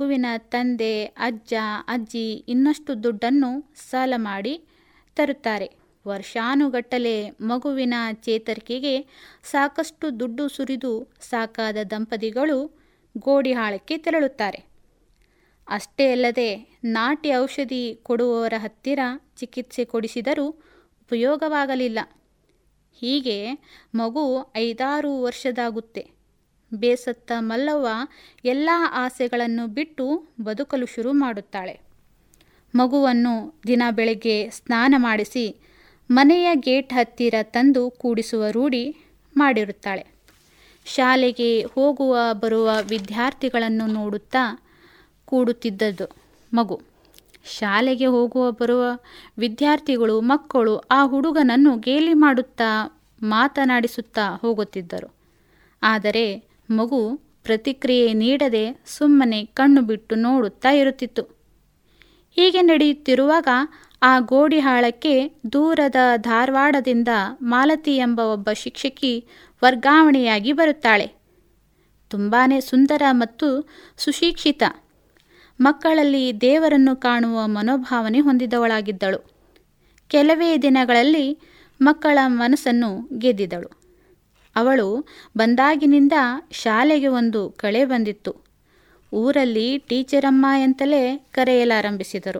ಮಗುವಿನ ತಂದೆ ಅಜ್ಜ ಅಜ್ಜಿ ಇನ್ನಷ್ಟು ದುಡ್ಡನ್ನು ಸಾಲ ಮಾಡಿ ತರುತ್ತಾರೆ ವರ್ಷಾನುಗಟ್ಟಲೆ ಮಗುವಿನ ಚೇತರಿಕೆಗೆ ಸಾಕಷ್ಟು ದುಡ್ಡು ಸುರಿದು ಸಾಕಾದ ದಂಪತಿಗಳು ಗೋಡಿಹಾಳಕ್ಕೆ ತೆರಳುತ್ತಾರೆ ಅಷ್ಟೇ ಅಲ್ಲದೆ ನಾಟಿ ಔಷಧಿ ಕೊಡುವವರ ಹತ್ತಿರ ಚಿಕಿತ್ಸೆ ಕೊಡಿಸಿದರೂ ಉಪಯೋಗವಾಗಲಿಲ್ಲ ಹೀಗೆ ಮಗು ಐದಾರು ವರ್ಷದಾಗುತ್ತೆ ಬೇಸತ್ತ ಮಲ್ಲವ್ವ ಎಲ್ಲ ಆಸೆಗಳನ್ನು ಬಿಟ್ಟು ಬದುಕಲು ಶುರು ಮಾಡುತ್ತಾಳೆ ಮಗುವನ್ನು ದಿನ ಬೆಳಗ್ಗೆ ಸ್ನಾನ ಮಾಡಿಸಿ ಮನೆಯ ಗೇಟ್ ಹತ್ತಿರ ತಂದು ಕೂಡಿಸುವ ರೂಢಿ ಮಾಡಿರುತ್ತಾಳೆ ಶಾಲೆಗೆ ಹೋಗುವ ಬರುವ ವಿದ್ಯಾರ್ಥಿಗಳನ್ನು ನೋಡುತ್ತಾ ಕೂಡುತ್ತಿದ್ದದ್ದು ಮಗು ಶಾಲೆಗೆ ಹೋಗುವ ಬರುವ ವಿದ್ಯಾರ್ಥಿಗಳು ಮಕ್ಕಳು ಆ ಹುಡುಗನನ್ನು ಗೇಲಿ ಮಾಡುತ್ತಾ ಮಾತನಾಡಿಸುತ್ತಾ ಹೋಗುತ್ತಿದ್ದರು ಆದರೆ ಮಗು ಪ್ರತಿಕ್ರಿಯೆ ನೀಡದೆ ಸುಮ್ಮನೆ ಕಣ್ಣು ಬಿಟ್ಟು ನೋಡುತ್ತಾ ಇರುತ್ತಿತ್ತು ಹೀಗೆ ನಡೆಯುತ್ತಿರುವಾಗ ಆ ಗೋಡಿಹಾಳಕ್ಕೆ ದೂರದ ಧಾರವಾಡದಿಂದ ಮಾಲತಿ ಎಂಬ ಒಬ್ಬ ಶಿಕ್ಷಕಿ ವರ್ಗಾವಣೆಯಾಗಿ ಬರುತ್ತಾಳೆ ತುಂಬಾ ಸುಂದರ ಮತ್ತು ಸುಶಿಕ್ಷಿತ ಮಕ್ಕಳಲ್ಲಿ ದೇವರನ್ನು ಕಾಣುವ ಮನೋಭಾವನೆ ಹೊಂದಿದವಳಾಗಿದ್ದಳು ಕೆಲವೇ ದಿನಗಳಲ್ಲಿ ಮಕ್ಕಳ ಮನಸ್ಸನ್ನು ಗೆದ್ದಿದಳು ಅವಳು ಬಂದಾಗಿನಿಂದ ಶಾಲೆಗೆ ಒಂದು ಕಳೆ ಬಂದಿತ್ತು ಊರಲ್ಲಿ ಟೀಚರಮ್ಮ ಎಂತಲೇ ಕರೆಯಲಾರಂಭಿಸಿದರು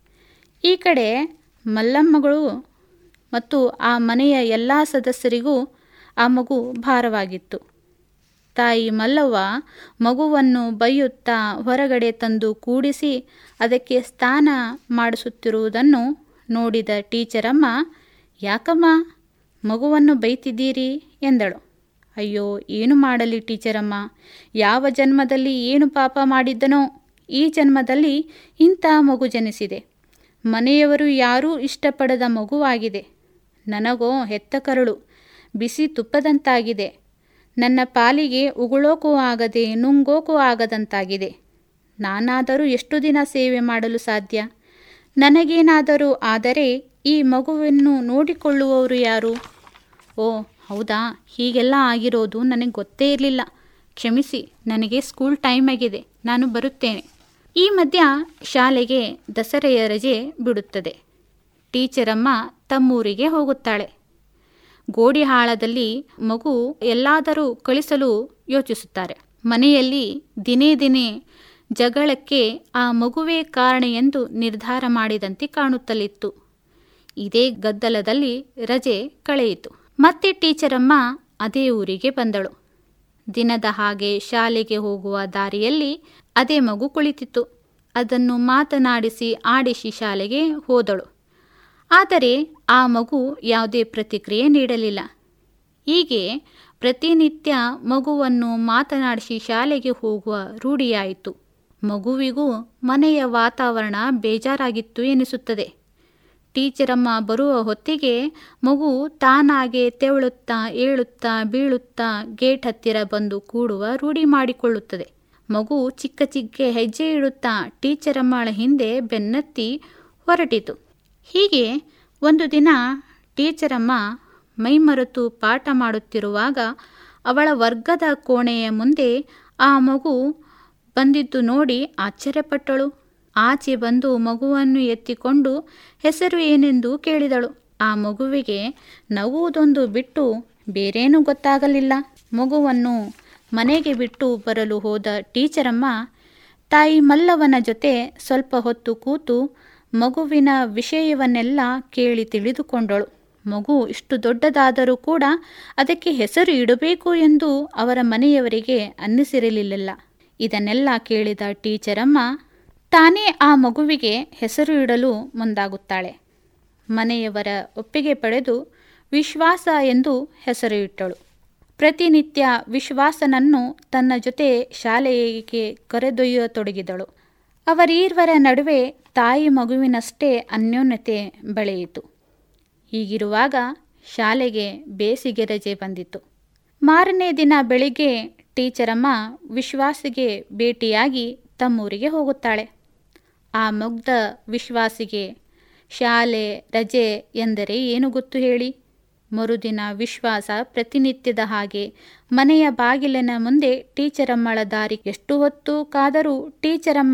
ಈ ಕಡೆ ಮಲ್ಲಮ್ಮಗಳು ಮತ್ತು ಆ ಮನೆಯ ಎಲ್ಲ ಸದಸ್ಯರಿಗೂ ಆ ಮಗು ಭಾರವಾಗಿತ್ತು ತಾಯಿ ಮಲ್ಲವ್ವ ಮಗುವನ್ನು ಬೈಯುತ್ತಾ ಹೊರಗಡೆ ತಂದು ಕೂಡಿಸಿ ಅದಕ್ಕೆ ಸ್ನಾನ ಮಾಡಿಸುತ್ತಿರುವುದನ್ನು ನೋಡಿದ ಟೀಚರಮ್ಮ ಯಾಕಮ್ಮ ಮಗುವನ್ನು ಬೈತಿದ್ದೀರಿ ಎಂದಳು ಅಯ್ಯೋ ಏನು ಮಾಡಲಿ ಟೀಚರಮ್ಮ ಯಾವ ಜನ್ಮದಲ್ಲಿ ಏನು ಪಾಪ ಮಾಡಿದ್ದನೋ ಈ ಜನ್ಮದಲ್ಲಿ ಇಂಥ ಮಗು ಜನಿಸಿದೆ ಮನೆಯವರು ಯಾರೂ ಇಷ್ಟಪಡದ ಮಗುವಾಗಿದೆ ನನಗೋ ಹೆತ್ತ ಕರಳು ಬಿಸಿ ತುಪ್ಪದಂತಾಗಿದೆ ನನ್ನ ಪಾಲಿಗೆ ಉಗುಳೋಕೂ ಆಗದೆ ನುಂಗೋಕೂ ಆಗದಂತಾಗಿದೆ ನಾನಾದರೂ ಎಷ್ಟು ದಿನ ಸೇವೆ ಮಾಡಲು ಸಾಧ್ಯ ನನಗೇನಾದರೂ ಆದರೆ ಈ ಮಗುವನ್ನು ನೋಡಿಕೊಳ್ಳುವವರು ಯಾರು ಓ ಹೌದಾ ಹೀಗೆಲ್ಲ ಆಗಿರೋದು ನನಗೆ ಗೊತ್ತೇ ಇರಲಿಲ್ಲ ಕ್ಷಮಿಸಿ ನನಗೆ ಸ್ಕೂಲ್ ಟೈಮ್ ಆಗಿದೆ ನಾನು ಬರುತ್ತೇನೆ ಈ ಮಧ್ಯ ಶಾಲೆಗೆ ದಸರೆಯ ರಜೆ ಬಿಡುತ್ತದೆ ಟೀಚರಮ್ಮ ತಮ್ಮೂರಿಗೆ ಹೋಗುತ್ತಾಳೆ ಗೋಡಿಹಾಳದಲ್ಲಿ ಮಗು ಎಲ್ಲಾದರೂ ಕಳಿಸಲು ಯೋಚಿಸುತ್ತಾರೆ ಮನೆಯಲ್ಲಿ ದಿನೇ ದಿನೇ ಜಗಳಕ್ಕೆ ಆ ಮಗುವೇ ಕಾರಣ ಎಂದು ನಿರ್ಧಾರ ಮಾಡಿದಂತೆ ಕಾಣುತ್ತಲಿತ್ತು ಇದೇ ಗದ್ದಲದಲ್ಲಿ ರಜೆ ಕಳೆಯಿತು ಮತ್ತೆ ಟೀಚರಮ್ಮ ಅದೇ ಊರಿಗೆ ಬಂದಳು ದಿನದ ಹಾಗೆ ಶಾಲೆಗೆ ಹೋಗುವ ದಾರಿಯಲ್ಲಿ ಅದೇ ಮಗು ಕುಳಿತಿತ್ತು ಅದನ್ನು ಮಾತನಾಡಿಸಿ ಆಡಿಸಿ ಶಾಲೆಗೆ ಹೋದಳು ಆದರೆ ಆ ಮಗು ಯಾವುದೇ ಪ್ರತಿಕ್ರಿಯೆ ನೀಡಲಿಲ್ಲ ಹೀಗೆ ಪ್ರತಿನಿತ್ಯ ಮಗುವನ್ನು ಮಾತನಾಡಿಸಿ ಶಾಲೆಗೆ ಹೋಗುವ ರೂಢಿಯಾಯಿತು ಮಗುವಿಗೂ ಮನೆಯ ವಾತಾವರಣ ಬೇಜಾರಾಗಿತ್ತು ಎನಿಸುತ್ತದೆ ಟೀಚರಮ್ಮ ಬರುವ ಹೊತ್ತಿಗೆ ಮಗು ತಾನಾಗೆ ತೆವಳುತ್ತಾ ಏಳುತ್ತಾ ಬೀಳುತ್ತಾ ಗೇಟ್ ಹತ್ತಿರ ಬಂದು ಕೂಡುವ ರೂಢಿ ಮಾಡಿಕೊಳ್ಳುತ್ತದೆ ಮಗು ಚಿಕ್ಕ ಚಿಕ್ಕ ಹೆಜ್ಜೆ ಇಡುತ್ತಾ ಟೀಚರಮ್ಮಳ ಹಿಂದೆ ಬೆನ್ನತ್ತಿ ಹೊರಟಿತು ಹೀಗೆ ಒಂದು ದಿನ ಟೀಚರಮ್ಮ ಮೈಮರೆತು ಪಾಠ ಮಾಡುತ್ತಿರುವಾಗ ಅವಳ ವರ್ಗದ ಕೋಣೆಯ ಮುಂದೆ ಆ ಮಗು ಬಂದಿದ್ದು ನೋಡಿ ಆಶ್ಚರ್ಯಪಟ್ಟಳು ಆಚೆ ಬಂದು ಮಗುವನ್ನು ಎತ್ತಿಕೊಂಡು ಹೆಸರು ಏನೆಂದು ಕೇಳಿದಳು ಆ ಮಗುವಿಗೆ ನಗುವುದೊಂದು ಬಿಟ್ಟು ಬೇರೇನೂ ಗೊತ್ತಾಗಲಿಲ್ಲ ಮಗುವನ್ನು ಮನೆಗೆ ಬಿಟ್ಟು ಬರಲು ಹೋದ ಟೀಚರಮ್ಮ ತಾಯಿ ಮಲ್ಲವನ ಜೊತೆ ಸ್ವಲ್ಪ ಹೊತ್ತು ಕೂತು ಮಗುವಿನ ವಿಷಯವನ್ನೆಲ್ಲ ಕೇಳಿ ತಿಳಿದುಕೊಂಡಳು ಮಗು ಇಷ್ಟು ದೊಡ್ಡದಾದರೂ ಕೂಡ ಅದಕ್ಕೆ ಹೆಸರು ಇಡಬೇಕು ಎಂದು ಅವರ ಮನೆಯವರಿಗೆ ಅನ್ನಿಸಿರಲಿಲ್ಲ ಇದನ್ನೆಲ್ಲ ಕೇಳಿದ ಟೀಚರಮ್ಮ ತಾನೇ ಆ ಮಗುವಿಗೆ ಹೆಸರು ಇಡಲು ಮುಂದಾಗುತ್ತಾಳೆ ಮನೆಯವರ ಒಪ್ಪಿಗೆ ಪಡೆದು ವಿಶ್ವಾಸ ಎಂದು ಹೆಸರು ಇಟ್ಟಳು ಪ್ರತಿನಿತ್ಯ ವಿಶ್ವಾಸನನ್ನು ತನ್ನ ಜೊತೆ ಶಾಲೆಗೆ ಕರೆದೊಯ್ಯತೊಡಗಿದಳು ಅವರೀರ್ವರ ನಡುವೆ ತಾಯಿ ಮಗುವಿನಷ್ಟೇ ಅನ್ಯೋನ್ಯತೆ ಬೆಳೆಯಿತು ಹೀಗಿರುವಾಗ ಶಾಲೆಗೆ ಬೇಸಿಗೆ ರಜೆ ಬಂದಿತು ಮಾರನೇ ದಿನ ಬೆಳಿಗ್ಗೆ ಟೀಚರಮ್ಮ ವಿಶ್ವಾಸಿಗೆ ಭೇಟಿಯಾಗಿ ತಮ್ಮೂರಿಗೆ ಹೋಗುತ್ತಾಳೆ ಆ ಮುಗ್ಧ ವಿಶ್ವಾಸಿಗೆ ಶಾಲೆ ರಜೆ ಎಂದರೆ ಏನು ಗೊತ್ತು ಹೇಳಿ ಮರುದಿನ ವಿಶ್ವಾಸ ಪ್ರತಿನಿತ್ಯದ ಹಾಗೆ ಮನೆಯ ಬಾಗಿಲಿನ ಮುಂದೆ ಟೀಚರಮ್ಮಳ ದಾರಿ ಎಷ್ಟು ಹೊತ್ತು ಕಾದರೂ ಟೀಚರಮ್ಮ